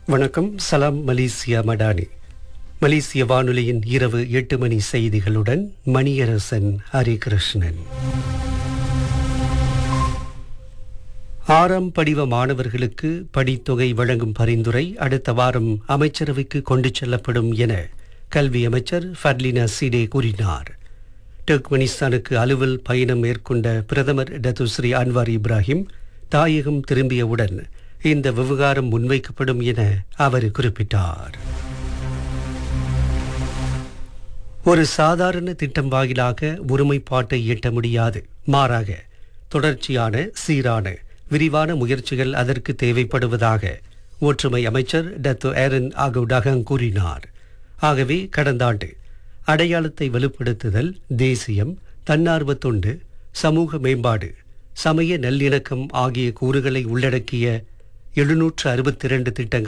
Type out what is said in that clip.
வணக்கம் சலாம் மலேசியா மடானி மலேசிய வானொலியின் இரவு எட்டு மணி செய்திகளுடன் மணியரசன் ஹரிகிருஷ்ணன் ஆறாம் படிவ மாணவர்களுக்கு படித்தொகை வழங்கும் பரிந்துரை அடுத்த வாரம் அமைச்சரவைக்கு கொண்டு செல்லப்படும் என கல்வி அமைச்சர் ஃபர்லினா சிடே கூறினார் டர்க்மெனிஸ்தானுக்கு அலுவல் பயணம் மேற்கொண்ட பிரதமர் டத்துஸ்ரீ அன்வார் இப்ராஹிம் தாயகம் திரும்பியவுடன் இந்த விவகாரம் முன்வைக்கப்படும் என அவர் குறிப்பிட்டார் ஒரு சாதாரண திட்டம் வாயிலாக ஒருமைப்பாட்டை எட்ட முடியாது மாறாக தொடர்ச்சியான சீரான விரிவான முயற்சிகள் அதற்கு தேவைப்படுவதாக ஒற்றுமை அமைச்சர் டத்து ஏரன் ஆகவுடகங் கூறினார் ஆகவே கடந்த ஆண்டு அடையாளத்தை வலுப்படுத்துதல் தேசியம் தன்னார்வ தொண்டு சமூக மேம்பாடு சமய நல்லிணக்கம் ஆகிய கூறுகளை உள்ளடக்கிய எழுநூற்று அறுபத்தி இரண்டு திட்டங்கள்